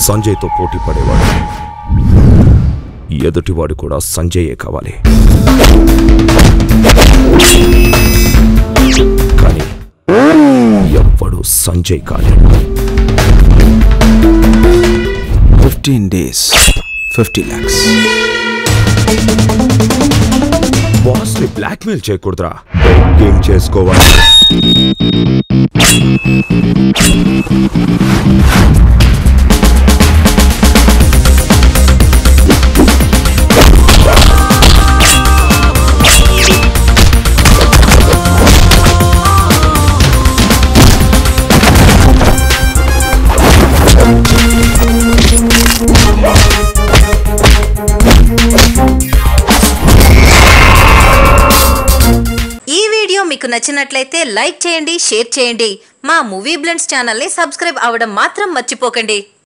సంజయ్తో పోటీ పడేవాడు ఎదుటివాడు కూడా సంజయే కావాలి కానీ ఎవ్వడు సంజయ్ కాలేడు fifteen days fifty lakhs boss ని బ్లాక్మెయిల్ చేయకూడదురా గేమ్ చేసుకోవాలి ఈ వీడియో మీకు నచ్చినట్లయితే లైక్ చేయండి షేర్ చేయండి మా మూవీ బ్లెండ్స్ ఛానల్ని సబ్స్క్రైబ్ అవ్వడం మాత్రం మర్చిపోకండి